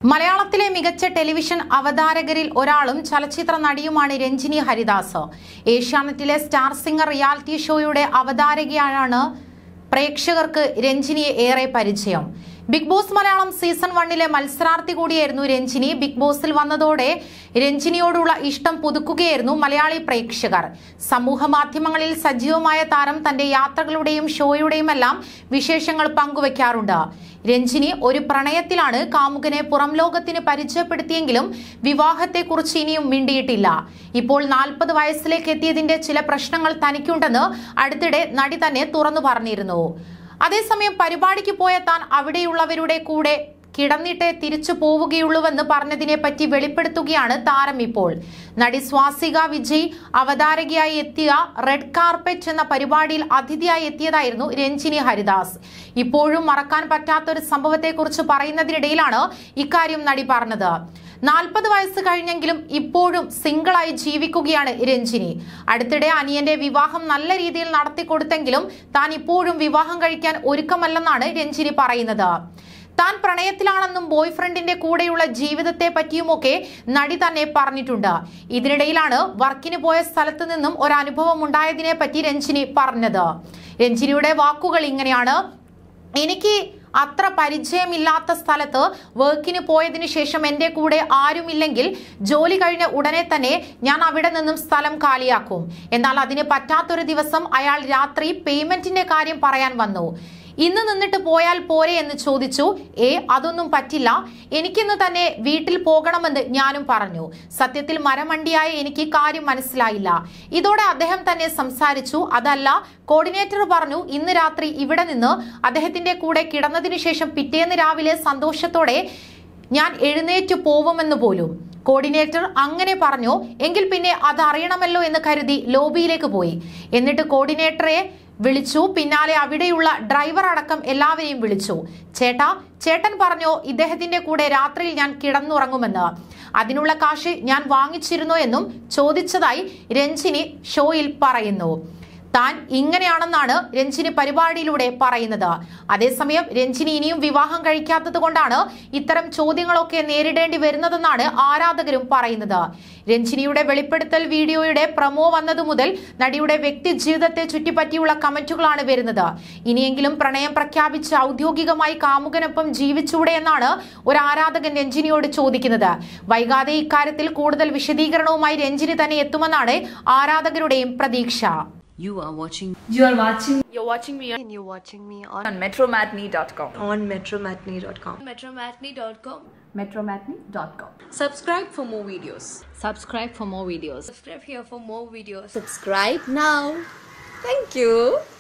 മലയാളത്തിലെ മികച്ച ടെലിവിഷൻ അവതാരകരിൽ ഒരാളും ചലച്ചിത്ര നടിയുമാണ് രഞ്ജിനി ഹരിദാസ് ഏഷ്യാനെറ്റിലെ സ്റ്റാർ സിംഗർ റിയാലിറ്റി ഷോയുടെ അവതാരകയാണ് പ്രേക്ഷകർക്ക് രഞ്ജിനിയെ ഏറെ പരിചയം ബിഗ് ബോസ് മലയാളം സീസൺ വണ്ണിലെ മത്സരാർത്ഥി കൂടിയായിരുന്നു രഞ്ജിനി ബിഗ് ബോസിൽ വന്നതോടെ രഞ്ജിനിയോടുള്ള ഇഷ്ടം പുതുക്കുകയായിരുന്നു മലയാളി പ്രേക്ഷകർ സമൂഹ മാധ്യമങ്ങളിൽ സജീവമായ താരം തന്റെ യാത്രകളുടെയും ഷോയുടെയും എല്ലാം വിശേഷങ്ങൾ പങ്കുവയ്ക്കാറുണ്ട് രഞ്ജിനി ഒരു പ്രണയത്തിലാണ് കാമുകനെ പുറം ലോകത്തിന് പരിചയപ്പെടുത്തിയെങ്കിലും വിവാഹത്തെക്കുറിച്ച് ഇനിയും മിണ്ടിയിട്ടില്ല ഇപ്പോൾ നാൽപ്പത് വയസ്സിലേക്ക് എത്തിയതിന്റെ ചില പ്രശ്നങ്ങൾ തനിക്കുണ്ടെന്ന് അടുത്തിടെ നടി തന്നെ തുറന്നു പറഞ്ഞിരുന്നു അതേസമയം പരിപാടിക്ക് പോയ താൻ അവിടെയുള്ളവരുടെ കൂടെ കിടന്നിട്ടേ തിരിച്ചു പോവുകയുള്ളൂവെന്ന് പറഞ്ഞതിനെ പറ്റി വെളിപ്പെടുത്തുകയാണ് താരം ഇപ്പോൾ നടി സ്വാസിക വിജയ് അവതാരകയായി എത്തിയ റെഡ് കാർപ്പറ്റ് എന്ന പരിപാടിയിൽ അതിഥിയായി എത്തിയതായിരുന്നു രഞ്ജിനി ഹരിദാസ് ഇപ്പോഴും മറക്കാൻ പറ്റാത്തൊരു സംഭവത്തെക്കുറിച്ച് പറയുന്നതിനിടയിലാണ് ഇക്കാര്യം നടി പറഞ്ഞത് നാൽപ്പത് വയസ്സ് കഴിഞ്ഞെങ്കിലും ഇപ്പോഴും സിംഗിളായി ജീവിക്കുകയാണ് രഞ്ജിനി അടുത്തിടെ അനിയന്റെ വിവാഹം നല്ല രീതിയിൽ നടത്തിക്കൊടുത്തെങ്കിലും താൻ ഇപ്പോഴും വിവാഹം കഴിക്കാൻ ഒരുക്കമല്ലെന്നാണ് രഞ്ജിനി പറയുന്നത് താൻ പ്രണയത്തിലാണെന്നും ബോയ് ഫ്രണ്ടിന്റെ കൂടെയുള്ള ജീവിതത്തെ പറ്റിയുമൊക്കെ നടി തന്നെ പറഞ്ഞിട്ടുണ്ട് ഇതിനിടയിലാണ് വർക്കിന് പോയ സ്ഥലത്ത് നിന്നും ഒരു അനുഭവം ഉണ്ടായതിനെ പറ്റി രഞ്ജിനി പറഞ്ഞത് രഞ്ജിനിയുടെ വാക്കുകൾ ഇങ്ങനെയാണ് എനിക്ക് അത്ര പരിചയമില്ലാത്ത സ്ഥലത്ത് വർക്കിന് പോയതിനു ശേഷം എൻ്റെ കൂടെ ആരുമില്ലെങ്കിൽ ജോലി കഴിഞ്ഞ ഉടനെ തന്നെ ഞാൻ അവിടെ നിന്നും സ്ഥലം കാലിയാക്കും എന്നാൽ അതിന് പറ്റാത്തൊരു ദിവസം അയാൾ രാത്രി പേയ്മെന്റിന്റെ കാര്യം പറയാൻ വന്നു ഇന്ന് നിന്നിട്ട് പോയാൽ പോരെ എന്ന് ചോദിച്ചു ഏ അതൊന്നും പറ്റില്ല എനിക്കിന്ന് തന്നെ വീട്ടിൽ പോകണമെന്ന് ഞാനും പറഞ്ഞു സത്യത്തിൽ മരമണ്ടിയായ എനിക്ക് കാര്യം മനസ്സിലായില്ല ഇതോടെ അദ്ദേഹം തന്നെ സംസാരിച്ചു അതല്ല കോർഡിനേറ്റർ പറഞ്ഞു ഇന്ന് രാത്രി ഇവിടെ നിന്ന് അദ്ദേഹത്തിന്റെ കൂടെ കിടന്നതിനു ശേഷം പിറ്റേന്ന് രാവിലെ സന്തോഷത്തോടെ ഞാൻ എഴുന്നേറ്റ് പോവുമെന്ന് പോലും കോർഡിനേറ്റർ അങ്ങനെ പറഞ്ഞു എങ്കിൽ പിന്നെ അത് അറിയണമല്ലോ എന്ന് കരുതി ലോബിയിലേക്ക് പോയി എന്നിട്ട് കോർഡിനേറ്ററെ വിളിച്ചു പിന്നാലെ അവിടെയുള്ള ഡ്രൈവർ അടക്കം എല്ലാവരെയും വിളിച്ചു ചേട്ടാ ചേട്ടൻ പറഞ്ഞോ ഇദ്ദേഹത്തിന്റെ കൂടെ രാത്രിയിൽ ഞാൻ കിടന്നുറങ്ങുമെന്ന് അതിനുള്ള കാശ് ഞാൻ വാങ്ങിച്ചിരുന്നോ എന്നും ചോദിച്ചതായി രഞ്ജിനി ഷോയിൽ പറയുന്നു താൻ ഇങ്ങനെയാണെന്നാണ് രഞ്ജിനി പരിപാടിയിലൂടെ പറയുന്നത് അതേസമയം രഞ്ജിനി ഇനിയും വിവാഹം കഴിക്കാത്തത് കൊണ്ടാണ് ഇത്തരം ചോദ്യങ്ങളൊക്കെ നേരിടേണ്ടി വരുന്നതെന്നാണ് ആരാധകരും പറയുന്നത് രഞ്ജിനിയുടെ വെളിപ്പെടുത്തൽ വീഡിയോയുടെ പ്രമോ വന്നതു മുതൽ നടിയുടെ വ്യക്തി ജീവിതത്തെ ചുറ്റിപ്പറ്റിയുള്ള കമന്റുകളാണ് വരുന്നത് ഇനിയെങ്കിലും പ്രണയം പ്രഖ്യാപിച്ച് ഔദ്യോഗികമായി കാമുകനൊപ്പം ജീവിച്ചൂടെ എന്നാണ് ഒരു ആരാധകൻ രഞ്ജിനിയോട് ചോദിക്കുന്നത് വൈകാതെ ഇക്കാര്യത്തിൽ കൂടുതൽ വിശദീകരണവുമായി രഞ്ജിനി തന്നെ എത്തുമെന്നാണ് ആരാധകരുടെയും പ്രതീക്ഷ You are watching You are watching You're watching me on, and you're watching me on, on metromatney.com. on metromatney.com. Metromatney.com. metromatney.com. Subscribe for more videos. subscribe for more videos. Subscribe here for more videos. Subscribe now. Thank you.